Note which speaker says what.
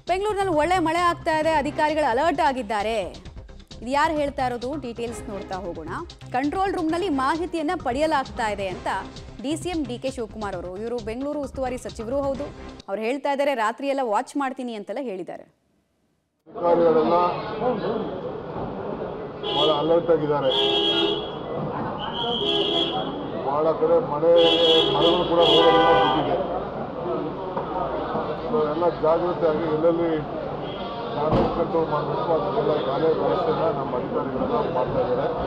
Speaker 1: ಬೆಂಗಳೂರಿನಲ್ಲಿ ಒಳ್ಳೆ ಮಳೆ ಆಗ್ತಾ ಇದೆ ಅಧಿಕಾರಿಗಳು ಅಲರ್ಟ್ ಆಗಿದ್ದಾರೆ ಇದು ಯಾರು ಹೇಳ್ತಾ ಇರೋದು ಡೀಟೇಲ್ಸ್ ನೋಡ್ತಾ ಹೋಗೋಣ ಕಂಟ್ರೋಲ್ ರೂಮ್ನಲ್ಲಿ ಮಾಹಿತಿಯನ್ನ ಪಡೆಯಲಾಗ್ತಾ ಇದೆ ಅಂತ D C M D K Shivakumar ಅವರು ಇವರು ಬೆಂಗಳೂರು ಉಸ್ತುವಾರಿ ಸಚಿವರು ಹೌದು ಅವ್ರು ಹೇಳ್ತಾ ಇದ್ದಾರೆ ರಾತ್ರಿ ಎಲ್ಲ ವಾಚ್ ಮಾಡ್ತೀನಿ ಅಂತೆಲ್ಲ ಹೇಳಿದ್ದಾರೆ
Speaker 2: ಅಧಿಕಾರಿಗಳೆಲ್ಲ ಬಹಳ ಅಲರ್ಟ್ ಆಗಿದ್ದಾರೆ ಬಹಳ ಕಡೆ ಮಳೆ ಮರಗಳು ಕೂಡ ರೋಡಲ್ಲೆಲ್ಲ ಬಿದ್ದಿದೆ ಸೊ ಎಲ್ಲ ಜಾಗೃತೆಯಾಗಿ ಎಲ್ಲೆಲ್ಲಿ ಟ್ರಾಫಿಕ್ ಕಂಟ್ರೋಲ್ ಮಾಡಬೇಕು ಅದನ್ನೆಲ್ಲ ಗಾಳಿ ವ್ಯವಸ್ಥೆನ ನಮ್ಮ ಅಧಿಕಾರಿಗಳೆಲ್ಲ ಮಾಡ್ತಾ ಇದ್ದಾರೆ